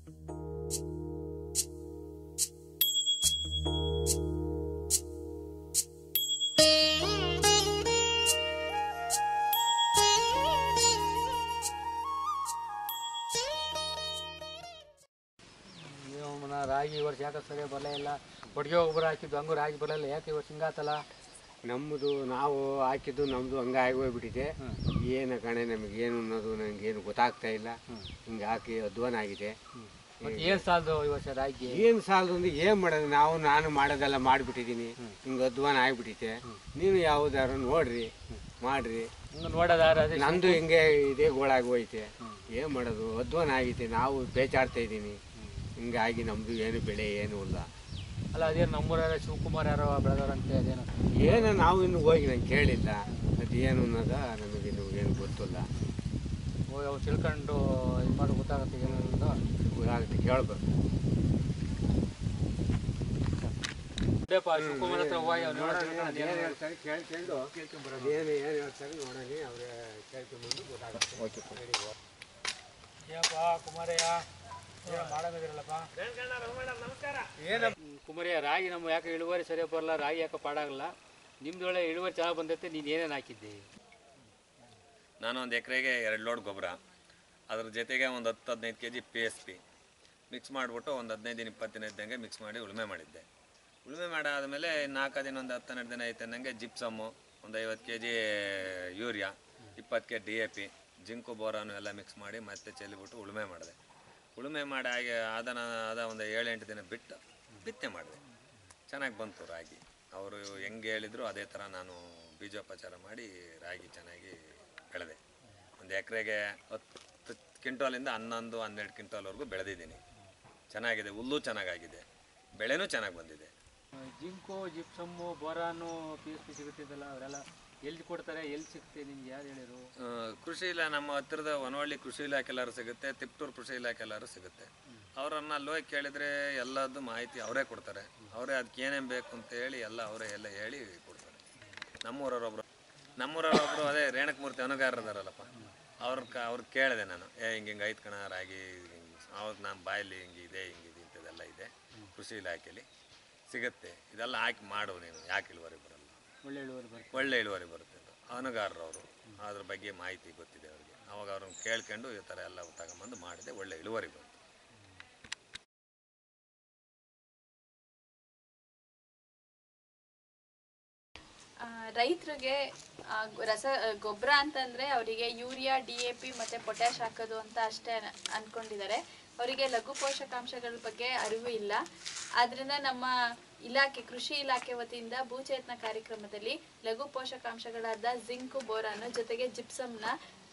ಇವನ ರಾಗಿ ಈ ವರ್ಷ ಯಾಕೆ ಸರಿಯಾಗಿ ಬರಲೇ ಇಲ್ಲ ಕೊಟ್ಟಿಗೆ ಗೊಬ್ಬರ ಹಾಕಿದ್ದು ಹಂಗೂ ರಾಗಿ ಬರಲಿಲ್ಲ ಯಾಕೆ ಈ ವರ್ಷ ಹಿಂಗಾತಲ್ಲ ನಮ್ಮದು ನಾವು ಹಾಕಿದ್ದು ನಮ್ಮದು ಹಂಗೆ ಆಗೋಗ್ಬಿಟ್ಟಿದೆ ಏನು ಕಣೆ ನಮಗೆ ಏನು ಅನ್ನೋದು ನನಗೇನು ಗೊತ್ತಾಗ್ತಾ ಇಲ್ಲ ಹಿಂಗೆ ಹಾಕಿ ಅಧ್ವಾನ ಆಗಿದೆ ಮತ್ತೆ ಏನು ಸಾಲದು ಈ ವರ್ಷ ರಾಗಿ ಏನು ಸಾಲದು ಅಂದ್ರೆ ಏನು ಮಾಡೋದು ನಾವು ನಾನು ಮಾಡೋದೆಲ್ಲ ಮಾಡಿಬಿಟ್ಟಿದ್ದೀನಿ ಹಿಂಗೆ ಅಧ್ವಾನ ಆಗಿಬಿಟ್ಟಿದೆ ನೀವು ಯಾವುದಾರು ನೋಡ್ರಿ ಮಾಡ್ರಿ ಹಿಂಗೆ ನೋಡೋದಾರ ಅದೇ ನಂದು ಹಿಂಗೆ ಇದೇ ಗೋಳಾಗಿ ಹೋಯ್ತೆ ಏನು ಮಾಡೋದು ಅಧ್ವಾನ ಆಗೈತೆ ನಾವು ಬೇಚಾಡ್ತಾ ಇದ್ದೀನಿ ಹಿಂಗಾಗಿ ನಮ್ಮದು ಏನು ಬೆಳೆ ಏನೂ ಇಲ್ಲ ಅಲ್ಲ ಅದೇನು ನಮ್ಮೂರ ಶಿವಕುಮಾರ್ ಯಾರೋ ಬೆಳೆದವ್ರಂತೆ ಅದೇನು ಏನು ನಾವು ಇನ್ನು ಹೋಗಿ ನಂಗೆ ಕೇಳಿಲ್ಲ ಅದು ಏನು ಅನ್ನೋದ ನಮಗಿನ್ನು ಏನು ಗೊತ್ತಿಲ್ಲ ಹೋಗಿ ಅವ್ರು ತಿಳ್ಕೊಂಡು ಇದು ಮಾಡಿ ಗೊತ್ತಾಗುತ್ತೆ ಏನು ಅನ್ನೋದು ಗೊತ್ತಾಗುತ್ತೆ ಕೇಳ್ಬೇಕು ಅದೇಪ್ಪ ಶಿವಕುಮಾರ್ ಹತ್ರ ಹೋಗಿ ಅವ್ನು ನೋಡೋಣ ತಿಳ್ಕೊಂಡು ಅದೇನು ಅದೇನು ಹೇಳ್ತಾರೆ ಕೇಳ್ಕೊಂಡು ಏನು ಏನು ಹೇಳ್ತಾರೆ ನೋಡೋಣ ಅವ್ರೆ ಕೇಳ್ಕೊಂಬಂದು ಗೊತ್ತಾಗುತ್ತೆ ಓಕೆ ಏನಪ್ಪ ಕುಮಾರಯ್ಯ ಏನು ಮಾಡೋದಿರಲ್ಲಪ್ಪ ಏನು ಕುಮಾರಯ್ಯ ರಾಗಿ ನಮ್ಮ ಯಾಕೆ ಇಳುವರಿ ಸರಿಯಾಗಿ ಬರಲ್ಲ ರಾಗಿ ಯಾಕೆ ಪಾಡಾಗಲ್ಲ ನಿಮ್ದು ಒಳ್ಳೆ ಇಳುವರಿ ಚೆನ್ನಾಗಿ ಬಂದೈತೆ ನೀನು ಏನೇನು ಹಾಕಿದ್ದಿ ನಾನು ಒಂದು ಎಕರೆಗೆ ಎರಡು ಲೋಡ್ ಗೊಬ್ಬರ ಅದ್ರ ಜೊತೆಗೆ ಒಂದು ಹತ್ತು ಹದಿನೈದು K G P S P mix ಮಾಡಿಬಿಟ್ಟು ಒಂದು ಹದಿನೈದು ದಿನ ಇಪ್ಪತ್ತು ದಿನ ಇದ್ದಂಗೆ ಮಿಕ್ಸ್ ಮಾಡಿ ಉಳುಮೆ ಮಾಡಿದ್ದೆ ಉಳುಮೆ ಮಾಡಾದಮೇಲೆ ನಾಲ್ಕು ದಿನ ಒಂದು ಹತ್ತು ಹನ್ನೆರಡು ದಿನ ಐತಂದಂಗೆ ಜಿಪ್ಸಮ್ಮು ಒಂದು ಐವತ್ತು ಕೆ ಜಿ ಯೂರಿಯಾ ಇಪ್ಪತ್ತು K D A P zinc boron ಎಲ್ಲ ಮಿಕ್ಸ್ ಮಾಡಿ ಮತ್ತೆ ಚೆಲ್ಲಿಬಿಟ್ಟು ಉಳುಮೆ ಮಾಡಿದೆ ಉಳುಮೆ ಮಾಡಿ ಆಗಿ ಆದ ಆದ ಒಂದು ಏಳೆಂಟು ದಿನ ಬಿಟ್ಟು ಬಿತ್ತನೆ ಮಾಡಿದೆ ಚೆನ್ನಾಗಿ ಬಂತು ರಾಗಿ ಅವರು ಹೆಂಗೆ ಹೇಳಿದ್ರು ಅದೇ ಥರ ನಾನು ಬೀಜೋಪಚಾರ ಮಾಡಿ ರಾಗಿ ಚೆನ್ನಾಗಿ ಬೆಳೆದೆ ಒಂದು ಎಕರೆಗೆ ಹತ್ತು ಕ್ವಿಂಟಾಲಿಂದ ಹನ್ನೊಂದು ಹನ್ನೆರಡು ಕ್ವಿಂಟಾಲ್ವರೆಗೂ ಬೆಳೆದಿದ್ದೀನಿ ಚೆನ್ನಾಗಿದೆ ಹುಲ್ಲು ಚೆನ್ನಾಗಾಗಿದೆ ಬೆಳೆನೂ ಚೆನ್ನಾಗಿ ಬಂದಿದೆ zinc gypsum boron P S P ಸಿಗುತ್ತಿದ್ದಲ್ಲ ಅವರೆಲ್ಲ ಎಲ್ಲಿ ಕೊಡ್ತಾರೆ ಎಲ್ಲಿ ಸಿಗುತ್ತೆ ನಿಮ್ಗೆ ಯಾರು ಹೇಳಿರು ಆ, ಕೃಷಿ ಇಲ್ಲ ನಮ್ಮ ಹತ್ತಿರದ ವನವಳ್ಳಿ ಕೃಷಿ ಇಲಾಖೆ ಎಲ್ಲರೂ ಸಿಗುತ್ತೆ ತಿಪ್ಟೂರು ಕೃಷಿ ಇಲಾಖೆ ಎಲ್ಲರೂ ಸಿಗುತ್ತೆ ಅವರನ್ನು ಅಲ್ಲಿ ಹೋಗಿ ಕೇಳಿದರೆ ಎಲ್ಲದ್ದು ಮಾಹಿತಿ ಅವರೇ ಕೊಡ್ತಾರೆ ಅವರೇ ಅದಕ್ಕೆ ಏನೇನು ಬೇಕು ಅಂತ ಹೇಳಿ ಎಲ್ಲ ಅವರೇ ಎಲ್ಲ ಹೇಳಿ ಕೊಡ್ತಾರೆ ನಮ್ಮೂರವರೊಬ್ಬರು ನಮ್ಮೂರವರೊಬ್ಬರು ಅದೇ ರೇಣಕಮೂರ್ತಿ ಅನುಗಾರರದಾರಲ್ಲಪ್ಪ ಅವ್ರ ಕ ಅವ್ರಿಗೆ ಕೇಳಿದೆ ನಾನು ಏ ಹಿಂಗೆ ಹಿಂಗೆ ಐದು ಕಣ ರಾಗಿ ಅವಾಗ ನಾನು ಬಾಯಲ್ಲಿ ಹಿಂಗೆ ಇದೆ ಹಿಂಗಿದೆ ಇಂಥದ್ದೆಲ್ಲ ಇದೆ ಕೃಷಿ ಇಲಾಖೆಯಲ್ಲಿ ಸಿಗುತ್ತೆ ಇದೆಲ್ಲ ಹಾಕಿ ಮಾಡು ನೀನು ಯಾಕೆ ಇಳುವರಿ ಬರಲ್ಲ ಒಳ್ಳೆ ಇಳುವರಿ ಬರುತ್ತೆ ಒಳ್ಳೆ ಇಳುವರಿ ಬರುತ್ತೆ ಅಂತ ಅನುಗಾರರವರು ಅದ್ರ ಬಗ್ಗೆ ಮಾಹಿತಿ ಗೊತ್ತಿದೆ ಅವರಿಗೆ ಅವಾಗ ಅವ್ರನ್ನ ಕೇಳ್ಕೊಂಡು ಈ ಥರ ಎಲ್ಲ ತಗೊಂಬಂದು ಮಾಡಿದೆ ಒಳ್ಳೆ ಇಳುವರಿ ಬಂತು ರೈತರಿಗೆ ರಸ ಗೊಬ್ಬರ ಅಂತಂದ್ರೆ ಅವರಿಗೆ ಯೂರಿಯಾ ಡಿ ಎ ಪಿ ಮತ್ತೆ ಪೊಟ್ಯಾಶ್ ಹಾಕೋದು ಅಂತ ಅಷ್ಟೇ ಅನ್- ಅನ್ಕೊಂಡಿದ್ದಾರೆ ಅವರಿಗೆ ಲಘು ಪೋಷಕಾಂಶಗಳ ಬಗ್ಗೆ ಅರಿವು ಇಲ್ಲ ಆದ್ರಿಂದ ನಮ್ಮ ಇಲಾಖೆ ಕೃಷಿ ಇಲಾಖೆ ವತಿಯಿಂದ ಭೂಚೇತನ ಕಾರ್ಯಕ್ರಮದಲ್ಲಿ ಲಘು ಪೋಷಕಾಂಶಗಳಾದ ಜಿಂಕು ಬೋರಾನು ಜೊತೆಗೆ ಜಿಪ್ಸಮ್ನ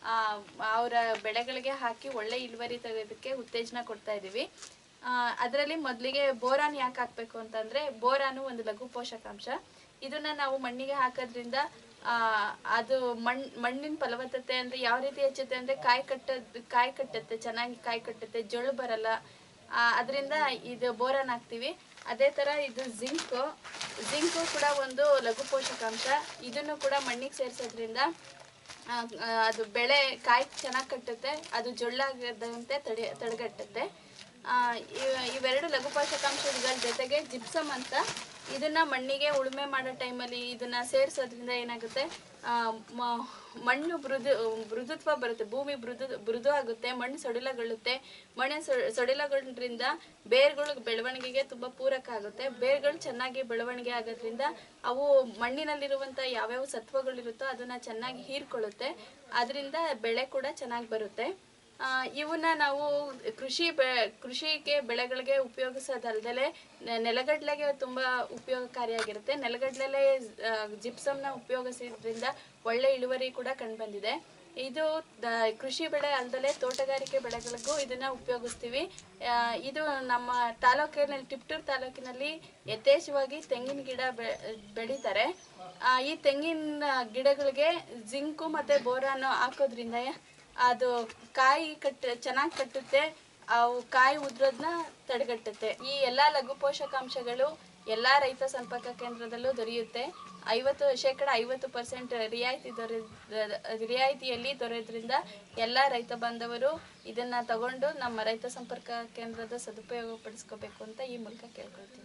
ಅವರ ಬೆಳೆಗಳಿಗೆ ಹಾಕಿ ಒಳ್ಳೆ ಇಳುವರಿ ತೆಗೆಯೋದಕ್ಕೆ ಉತ್ತೇಜನ ಕೊಡ್ತಾ ಇದ್ದೀವಿ ಅದರಲ್ಲಿ ಮೊದಲಿಗೆ ಬೋರಾನ್ ಯಾಕೆ ಹಾಕಬೇಕು ಅಂತಂದ್ರೆ ಬೋರಾನು ಒಂದು ಲಘು ಪೋಷಕಾಂಶ ಇದನ್ನ ನಾವು ಮಣ್ಣಿಗೆ ಹಾಕೋದ್ರಿಂದ ಆ, ಅದು ಮಣ್ ಮಣ್ಣಿನ ಫಲವತ್ತತೆ ಅಂದ್ರೆ ಯಾವ ರೀತಿ ಹೆಚ್ಚುತ್ತೆ ಅಂದ್ರೆ ಕಾಯಿ ಕಟ್ಟದ್ ಕಾಯಿ ಕಟ್ಟುತ್ತೆ ಚೆನ್ನಾಗಿ ಕಾಯಿ ಕಟ್ಟುತ್ತೆ ಜೊಳು ಬರಲ್ಲ ಅದರಿಂದ ಇದು ಬೋರಾನ್ ಹಾಕ್ತಿವಿ ಅದೇ ತರ ಇದು ಜಿಂಕು ಜಿಂಕು ಕೂಡ ಒಂದು ಲಘು ಪೋಷಕಾಂಶ ಇದನ್ನು ಕೂಡ ಮಣ್ಣಿಗೆ ಸೇರಿಸೋದ್ರಿಂದ ಆ, ಆ, ಅದು ಬೆಳೆ ಕಾಯಿ ಚೆನ್ನಾಗಿ ಕಟ್ಟುತ್ತೆ ಅದು ಜೊಳ್ಳಾಗದಂತೆ ತಡೆ ತಡೆಗಟ್ಟುತ್ತೆ ಆ, ಇವ್- ಇವೆರಡು ಲಘು ಪೋಷಕಾಂಶಗಳ ಜೊತೆಗೆ ಜಿಪ್ಸಮ್ ಅಂತ ಇದನ್ನ ಮಣ್ಣಿಗೆ ಉಳುಮೆ ಮಾಡೋ ಟೈಮಲ್ಲಿ ಇದನ್ನ ಸೇರಿಸೋದ್ರಿಂದ ಏನಾಗುತ್ತೆ ಆ, ಮ- ಮಣ್ಣು ಮೃದು ಮೃದುತ್ವ ಬರುತ್ತೆ ಭೂಮಿ ಮೃದು ಮೃದು ಆಗುತ್ತೆ ಮಣ್ಣು ಸಡಿಲಗೊಳ್ಳುತ್ತೆ ಮಣ್ಣು ಸ- ಸಡಿಲಗೊಳ್ಳೋದ್ರಿಂದ ಬೇರುಗಳು ಬೆಳವಣಿಗೆಗೆ ತುಂಬ ಪೂರಕ ಆಗುತ್ತೆ ಬೇರುಗಳು ಚೆನ್ನಾಗಿ ಬೆಳವಣಿಗೆ ಆಗೋದ್ರಿಂದ ಅವು ಮಣ್ಣಿನಲ್ಲಿರುವಂಥ ಯಾವ್ಯಾವ ಸತ್ವಗಳಿರುತ್ತೋ ಅದನ್ನ ಚೆನ್ನಾಗಿ ಹೀರ್ಕೊಳ್ಳುತ್ತೆ ಅದರಿಂದ ಬೆಳೆ ಕೂಡ ಚೆನ್ನಾಗಿ ಬರುತ್ತೆ ಆ, ಇವನ್ನ ನಾವು ಕೃಷಿ ಬೆ ಕೃಷಿಗೆ ಬೆಳೆಗಳಿಗೆ ಉಪಯೋಗಿಸೋದಲ್ದಲೆ ನೆಲಗಡಲೆಗೆ ತುಂಬ ಉಪಯೋಗಕಾರಿಯಾಗಿರುತ್ತೆ ನೆಲಗಡಲೆ ಜಿಪ್ಸಮ್ನ ಉಪಯೋಗಿಸೋದ್ರಿಂದ ಒಳ್ಳೆ ಇಳುವರಿ ಕೂಡ ಕಂಡುಬಂದಿದೆ ಇದು ದ- ಕೃಷಿ ಬೆಳೆ ಅಲ್ದಲೆ ತೋಟಗಾರಿಕೆ ಬೆಳೆಗಳಿಗೂ ಇದನ್ನ ಉಪಯೋಗಿಸ್ತೀವಿ ಆ, ಇದು ನಮ್ಮ ತಾಲೂಕಿನಲ್ಲಿ ತಿಪ್ಟೂರು ತಾಲೂಕಿನಲ್ಲಿ ಯಥೇಚ್ಛವಾಗಿ ತೆಂಗಿನ ಗಿಡ ಬೆ- ಬೆಳೀತಾರೆ ಆ, ಈ ತೆಂಗಿನ ಗಿಡಗಳಿಗೆ ಜಿಂಕು ಮತ್ತೆ ಬೋರಾನು ಹಾಕೋದ್ರಿಂದ ಅದು ಕಾಯಿ ಕಟ್ಟ ಚೆನ್ನಾಗಿ ಕಟ್ಟುತ್ತೆ ಅವು ಕಾಯಿ ಉದ್ರೋದನ್ನ ತಡೆಗಟ್ಟುತ್ತೆ ಈ ಎಲ್ಲಾ ಲಘು ಪೋಷಕಾಂಶಗಳು ಎಲ್ಲಾ ರೈತ ಸಂಪರ್ಕ ಕೇಂದ್ರದಲ್ಲೂ ದೊರೆಯುತ್ತೆ ಐವತ್ತು ಶೇಕಡ ಐವತ್ತು ಪರ್ಸೆಂಟ್ ರಿಯಾಯಿತಿ ದೊರೆ ರಿಯಾಯಿತಿಯಲ್ಲಿ ದೊರೆಯೋದ್ರಿಂದ ಎಲ್ಲ ರೈತ ಬಾಂಧವರು ಇದನ್ನ ತಗೊಂಡು ನಮ್ಮ ರೈತ ಸಂಪರ್ಕ ಕೇಂದ್ರದ ಸದುಪಯೋಗ ಪಡಿಸ್ಕೋಬೇಕು ಅಂತ ಈ ಮೂಲಕ ಕೇಳ್ಕೊಳ್ತೀನಿ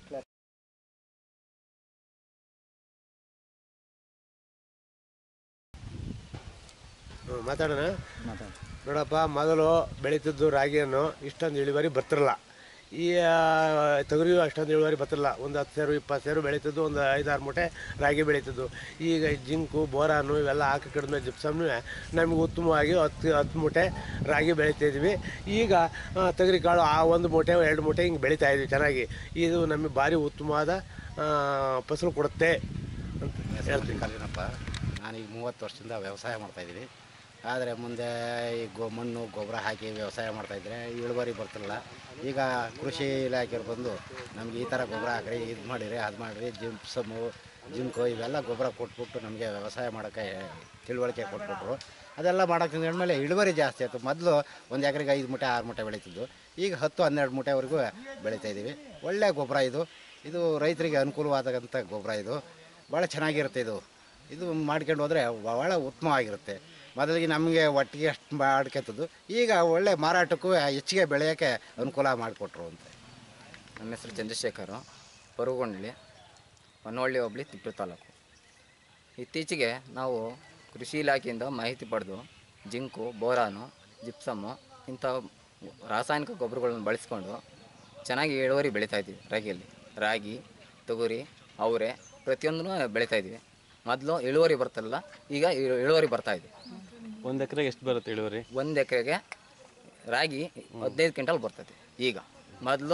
ಹ್ಮ್, ಮಾತಾಡೋಣ ನೋಡಪ್ಪ ಮೊದಲು ಬೆಳೀತಿದ್ದು ರಾಗಿಯನ್ನು ಇಷ್ಟೊಂದು ಇಳುವರಿ ಬರ್ತಿರಲ್ಲ ಈ ಆ, ತೊಗರಿಯು ಅಷ್ಟೊಂದು ಇಳುವರಿ ಬರ್ತಿರಲ್ಲ ಒಂದು ಹತ್ತು ಸೇರು ಇಪ್ಪತ್ತು ಸೇರು ಬೆಳೀತಿದ್ದು ಒಂದು ಐದಾರು ಮೂಟೆ ರಾಗಿ ಬೆಳೀತಿದ್ದು ಈಗ ಈ ಜಿಂಕು ಬೋರಾನು ಇವೆಲ್ಲ ಹಾಕಿ ಕಡಿಮೆ ಜಿಪ್ಸಮ್ನು ನಮಗೆ ಉತ್ತಮವಾಗಿ ಹತ್ತು ಹತ್ತು ಮೂಟೆ ರಾಗಿ ಬೆಳೀತಿದ್ವಿ ಈಗ ಆ, ತೊಗರಿ ಕಾಳು ಆ ಒಂದು ಮೂಟೆ ಎರಡು ಮೂಟೆ ಹಿಂಗೆ ಬೆಳೀತಾ ಇದ್ವಿ ಚೆನ್ನಾಗಿ ಇದು ನಮಗೆ ಭಾರಿ ಉತ್ತಮವಾದ ಆ, ಫಸಲು ಕೊಡುತ್ತೆ ಅಂತ ಹೇಳ್ತೀನಿ ಕಲ್ಲಿನಪ್ಪ ನಾನೀಗ ಮೂವತ್ತು ವರ್ಷದಿಂದ ವ್ಯವಸಾಯ ಮಾಡ್ತಾಯಿದ್ದೀನಿ ಆದರೆ ಮುಂದೆ ಈ ಗೋ ಮಣ್ಣು ಗೊಬ್ಬರ ಹಾಕಿ ವ್ಯವಸಾಯ ಮಾಡ್ತಾಯಿದ್ರೆ ಇಳುವರಿ ಬರ್ತಿಲ್ಲ ಈಗ ಕೃಷಿ ಇಲಾಖೆಯವ್ರು ಬಂದು ನಮ್ಗೆ ಈ ಥರ ಗೊಬ್ಬರ ಹಾಕ್ರಿ ಇದು ಮಾಡಿರಿ ಅದು ಮಾಡಿರಿ ಜಿಪ್ಸಮು ಜಿಂಕು ಇವೆಲ್ಲ ಗೊಬ್ಬರ ಕೊಟ್ಬಿಟ್ಟು ನಮಗೆ ವ್ಯವಸಾಯ ಮಾಡೋಕ್ಕೆ ತಿಳುವಳಿಕೆ ಕೊಟ್ಬಿಟ್ರು ಅದೆಲ್ಲ ಮಾಡೋಕ್ಕೆ ಮೇಲೆ ಇಳುವರಿ ಜಾಸ್ತಿ ಆಯಿತು ಮೊದಲು ಒಂದು ಎಕರೆಗೆ ಐದು ಮೂಟೆ ಆರು ಮೂಟೆ ಬೆಳೀತಿದ್ದು ಈಗ ಹತ್ತು ಹನ್ನೆರಡು ಮೂಟೆವರೆಗೂ ಬೆಳೀತಾ ಇದ್ದೀವಿ ಒಳ್ಳೆಯ ಗೊಬ್ಬರ ಇದು ಇದು ರೈತರಿಗೆ ಅನುಕೂಲವಾದಂಥ ಗೊಬ್ಬರ ಇದು ಭಾಳ ಚೆನ್ನಾಗಿರುತ್ತೆ ಇದು ಇದು ಮಾಡ್ಕೊಂಡು ಹೋದರೆ ಭಾಳ ಉತ್ತಮವಾಗಿರುತ್ತೆ ಮೊದಲಿಗೆ ನಮಗೆ ಒಟ್ಟಿಗೆ ಅಷ್ಟು ಮಾಡ್ಕೊತದ್ದು ಈಗ ಒಳ್ಳೆ ಮಾರಾಟಕ್ಕೂ ಹೆಚ್ಚಿಗೆ ಬೆಳೆಯೋಕ್ಕೆ ಅನುಕೂಲ ಮಾಡಿಕೊಟ್ರು ಅಂತ ನನ್ನ ಹೆಸರು ಚಂದ್ರಶೇಖರು ಪರುಗೊಂಡ್ಲಿ ಹೊನ್ನವಳ್ಳಿ ಹೋಬಳಿ ತಿಪ್ಪೂರು ತಾಲೂಕು ಇತ್ತೀಚೆಗೆ ನಾವು ಕೃಷಿ ಇಲಾಖೆಯಿಂದ ಮಾಹಿತಿ ಪಡೆದು ಜಿಂಕು ಬೋರಾನು ಜಿಪ್ಸಮ್ಮು ಇಂಥ ರಾಸಾಯನಿಕ ಗೊಬ್ಬರಗಳನ್ನು ಬಳಸ್ಕೊಂಡು ಚೆನ್ನಾಗಿ ಇಳುವರಿ ಬೆಳೀತಾ ಇದ್ದೀವಿ ರಾಗಿಯಲ್ಲಿ ರಾಗಿ ತೊಗರಿ ಅವರೆ ಪ್ರತಿಯೊಂದೂ ಬೆಳೀತಾ ಇದ್ದೀವಿ ಮೊದಲು ಇಳುವರಿ ಬರ್ತಿಲ್ಲ ಈಗ ಇಳು- ಇಳುವರಿ ಬರ್ತಾ ಇದೆ ಒಂದು ಎಕರೆಗೆ ಎಷ್ಟು ಬರುತ್ತೆ ಇಳುವರಿ ಒಂದು ಎಕರೆಗೆ ರಾಗಿ ಹದಿನೈದು ಕ್ವಿಂಟಲ್ ಬರ್ತೈತೆ ಈಗ ಮೊದಲು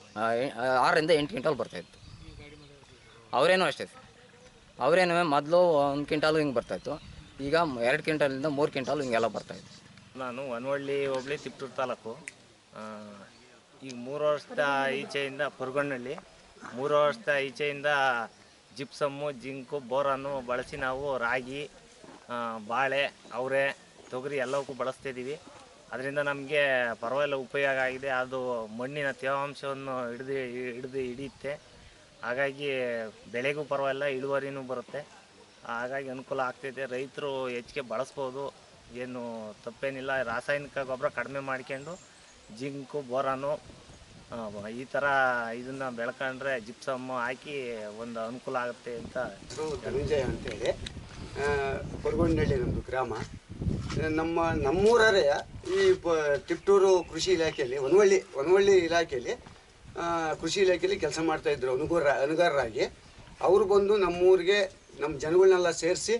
ಆರರಿಂದ ಎಂಟು ಕ್ವಿಂಟಲ್ ಬರ್ತಾಯಿತ್ತು ಅವರೇನೂ ಅಷ್ಟೇ ಅವರೇನು ಮೊದಲು ಒಂದು ಕ್ವಿಂಟಾಲು ಹಿಂಗೆ ಬರ್ತಾಯಿತ್ತು ಈಗ ಎರಡು ಕ್ವಿಂಟಲಿಂದ ಮೂರು ಕ್ವಿಂಟಾಲ್ ಹಿಂಗೆಲ್ಲ ಬರ್ತಾಯಿತ್ತು ನಾನು ಹೊನ್ನವಳ್ಳಿ ಹೋಬಳಿ ತಿಪ್ಟೂರು ತಾಲೂಕು ಆ, ಈಗ ಮೂರು ವರ್ಷದ ಈಚೆಯಿಂದ ಪುರ್ಗಣ್ಣಳ್ಳಿ ಮೂರು ವರ್ಷದ ಈಚೆಯಿಂದ ಜಿಪ್ಸಮ್ಮು ಜಿಂಕು ಬೋರನ್ನು ಬಳಸಿ ನಾವು ರಾಗಿ ಆ, ಬಾಳೆ ಅವರೆ ತೊಗರಿ ಎಲ್ಲವಕ್ಕೂ ಬಳಸ್ತಿದ್ದೀವಿ ಅದರಿಂದ ನಮಗೆ ಪರವಾಗಿಲ್ಲ ಉಪಯೋಗ ಆಗಿದೆ ಅದು ಮಣ್ಣಿನ ತೇವಾಂಶವನ್ನು ಹಿಡಿದು ಹಿಡಿದು ಹಿಡಿಯುತ್ತೆ ಹಾಗಾಗಿ ಬೆಳೆಗೂ ಪರವಾಗಿಲ್ಲ ಇಳುವರಿನೂ ಬರುತ್ತೆ ಹಾಗಾಗಿ ಅನುಕೂಲ ಆಗ್ತೈತೆ ರೈತರು ಹೆಚ್ಚಿಗೆ ಬಳಸ್ಬೋದು ಏನು ತಪ್ಪೇನಿಲ್ಲ ರಾಸಾಯನಿಕ ಗೊಬ್ಬರ ಕಡಿಮೆ ಮಾಡ್ಕೊಂಡು ಜಿಂಕು ಬೋರಾನು ಆ, ಈ ಥರ ಇದನ್ನು ಬೆಳ್ಕೊಂಡ್ರೆ ಜಿಪ್ಸಮ್ಮು ಹಾಕಿ ಒಂದು ಅನುಕೂಲ ಆಗುತ್ತೆ ಅಂತ ಹೆಸರು ಧನಂಜಯ ಅಂತೇಳಿ ಕೊರಗೊಂಡಳ್ಳಿ ನಮ್ಮದು ಗ್ರಾಮ ಆ, ನಮ್ಮ ನಮ್ಮೂರರೇ ಈ ಪ ತಿಪ್ಟೂರು ಕೃಷಿ ಇಲಾಖೆಯಲ್ಲಿ ಹೊನವಳ್ಳಿ ಹೊನವಳ್ಳಿ ಇಲಾಖೆಯಲ್ಲಿ ಆ, ಕೃಷಿ ಇಲಾಖೆಯಲ್ಲಿ ಕೆಲಸ ಮಾಡ್ತಾ ಇದ್ರು ಅನುಗಾರ ಅನುಗಾರರಾಗಿ ಅವರು ಬಂದು ನಮ್ಮೂರಿಗೆ ನಮ್ಮ ಜನಗಳನ್ನೆಲ್ಲ ಸೇರಿಸಿ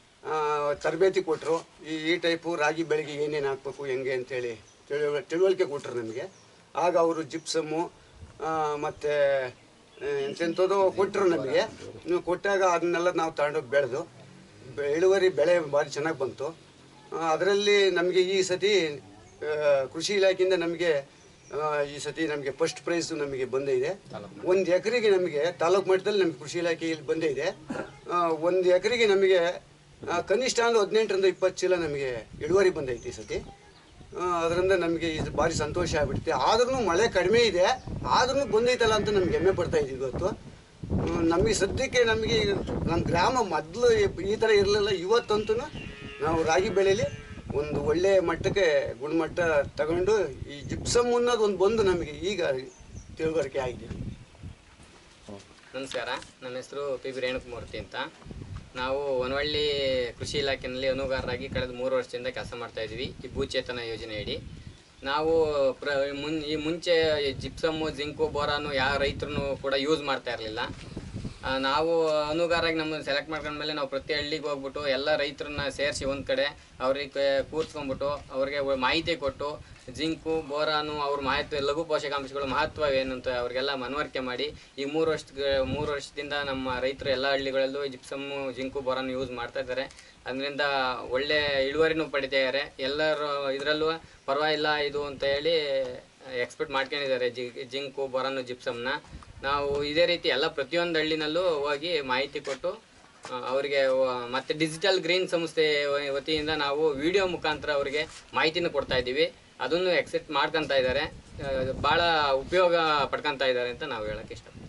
ತರಬೇತಿ ಕೊಟ್ಟರು ಈ ಈ ಟೈಪು ರಾಗಿ ಬೆಳೆಗೆ ಏನೇನು ಹಾಕ್ಬೇಕು ಹೆಂಗೆ ಅಂತೇಳಿ ತಿಳುವ ತಿಳುವಳಿಕೆ ಕೊಟ್ಟರು ನಮಗೆ ಆಗ ಅವರು ಜಿಪ್ಸಮ್ಮು ಮತ್ತು ಎಂತೆಂಥದ್ದು ಕೊಟ್ಟರು ನಮಗೆ ನೀವು ಕೊಟ್ಟಾಗ ಅದನ್ನೆಲ್ಲ ನಾವು ತಗೊಂಡೋಗಿ ಬೆಳೆದು ಬೆ- ಇಳುವರಿ ಬೆಳೆ ಭಾರಿ ಚೆನ್ನಾಗಿ ಬಂತು ಅದರಲ್ಲಿ ನಮಗೆ ಈ ಸತಿ ಆ, ಕೃಷಿ ಇಲಾಖೆಯಿಂದ ನಮಗೆ ಆ, ಈ ಸತಿ ನಮಗೆ ಫಸ್ಟ್ ಪ್ರೈಸ್ ನಮಗೆ ಬಂದೇ ಇದೆ ಒಂದು ಎಕರೆಗೆ ನಮಗೆ ತಾಲೂಕು ಮಟ್ಟದಲ್ಲಿ ನಮಗೆ ಕೃಷಿ ಇಲಾಖೆಯಲ್ಲಿ ಬಂದೇ ಇದೆ ಒಂದು ಎಕರೆಗೆ ನಮಗೆ ಆ, ಕನಿಷ್ಠ ಅಂದ್ರೆ ಹದಿನೆಂಟರಿಂದ ಇಪ್ಪತ್ತು ಚೀಲ ನಮಗೆ ಇಳುವರಿ ಬಂದೈತಿ ಈ ಸತಿ ಅದರಿಂದ ನಮಗೆ ಇದು ಭಾರಿ ಸಂತೋಷ ಆಗ್ಬಿಡುತ್ತೆ ಆದ್ರೂ ಮಳೆ ಕಡಿಮೆ ಇದೆ ಆದ್ರೂ ಬಂದೈತಲ್ಲ ಅಂತ ನಮ್ಗೆ ಹೆಮ್ಮೆ ಪಡ್ತಾ ಇದ್ದೀವಿ ಇವತ್ತು ಹ್ಮ್, ನಮಗೆ ಸದ್ಯಕ್ಕೆ ನಮಗೆ ನಮ್ಮ ಗ್ರಾಮ ಮೊದಲು ಈ ಥರ ಇರಲಿಲ್ಲ ಇವತ್ತಂತೂ ನಾವು ರಾಗಿ ಬೆಳೆಯಲ್ಲಿ ಒಂದು ಒಳ್ಳೆಯ ಮಟ್ಟಕ್ಕೆ ಗುಣಮಟ್ಟ ತಗೊಂಡು ಈ ಜಿಪ್ಸಮ್ ಅನ್ನೋದು ಒಂದು ಬಂದು ನಮಗೆ ಈಗ ತಿಳುವಳಿಕೆ ಆಗಿದೆ ನಮಸ್ಕಾರ ನನ್ನ ಹೆಸರು ಪಿ ಬಿ ರೇಣುಕಮೂರ್ತಿ ಅಂತ ನಾವು ಹೊನವಳ್ಳಿ ಕೃಷಿ ಇಲಾಖೆಯಲ್ಲಿ ಅನುಗಾರರಾಗಿ ಕಳೆದ ಮೂರು ವರ್ಷದಿಂದ ಕೆಲಸ ಮಾಡ್ತಾ ಇದ್ವಿ ಈ ಭೂಚೇತನ ಯೋಜನೆಯಡಿ ನಾವು ಪ್ರ ಮುನ್ ಈ ಮುಂಚೆ ಈ ಜಿಪ್ಸಮ್ಮು ಜಿಂಕು ಬೋರಾನು ಯಾವ ರೈತರು ಕೂಡ ಯೂಸ್ ಮಾಡ್ತಾ ಇರಲಿಲ್ಲ ನಾವು ಅನುಗಾರಾಗಿ ನಮ್ಮನ್ನು ಸೆಲೆಕ್ಟ್ ಮಾಡ್ಕೊಂಡ್ಮೇಲೆ ನಾವು ಪ್ರತಿ ಹಳ್ಳಿಗೆ ಹೋಗ್ಬಿಟ್ಟು ಎಲ್ಲ ರೈತರನ್ನ ಸೇರಿಸಿ ಒಂದು ಕಡೆ ಅವ್ರಿಗೆ ಕೂರ್ಸ್ಕೊಂಡ್ಬಿಟ್ಟು ಅವ್ರಿಗೆ ಒ- ಮಾಹಿತಿ ಕೊಟ್ಟು ಜಿಂಕು ಬೋರಾನು ಅವ್ರ ಮಾಹಿತಿ ಲಘು ಪೋಷಕಾಂಶಗಳ ಮಹತ್ವ ಏನಂತ ಅವ್ರಿಗೆಲ್ಲ ಮನವರಿಕೆ ಮಾಡಿ ಈ ಮೂರು ವರ್ಷ ಮೂರು ವರ್ಷದಿಂದ ನಮ್ಮ ರೈತರು ಎಲ್ಲ ಹಳ್ಳಿಗಳಲ್ಲೂ ಜಿಪ್ಸಮ್ಮು ಜಿಂಕು ಬೋರಾನು ಯೂಸ್ ಮಾಡ್ತಾ ಇದ್ದಾರೆ ಅದರಿಂದ ಒಳ್ಳೆ ಇಳುವರಿನೂ ಪಡಿತಾ ಇದ್ದಾರೆ ಎಲ್ಲರೂ ಇದರಲ್ಲೂ ಪರವಾಗಿಲ್ಲ ಇದು ಅಂತ ಹೇಳಿ ಎಕ್ಸ್ಪೆಕ್ಟ್ ಮಾಡ್ಕೊಂಡಿದ್ದಾರೆ ಜಿ ಜಿಂಕು ಬೋರಾನು ಜಿಪ್ಸಮ್ನ ನಾವು ಇದೇ ರೀತಿ ಎಲ್ಲ ಪ್ರತಿಯೊಂದು ಹಳ್ಳಿನಲ್ಲೂ ಹೋಗಿ ಮಾಹಿತಿ ಕೊಟ್ಟು ಆ, ಅವರಿಗೆ ವ- ಮತ್ತೆ ಡಿಜಿಟಲ್ ಗ್ರೀನ್ ಸಂಸ್ಥೆ ವ- ವತಿಯಿಂದ ನಾವು ವಿಡಿಯೋ ಮುಖಾಂತರ ಅವರಿಗೆ ಮಾಹಿತಿನ ಕೊಡ್ತಾ ಇದ್ದೀವಿ ಅದನ್ನು ಎಕ್ಸೆಪ್ಟ್ ಮಾಡ್ಕೊತಾ ಇದ್ದಾರೆ ಭಾಳ ಉಪಯೋಗ ಪಡ್ಕೊತಾ ಇದ್ದಾರೆ ಅಂತ ನಾವು ಹೇಳಕ್ಕೆ ಇಷ್ಟ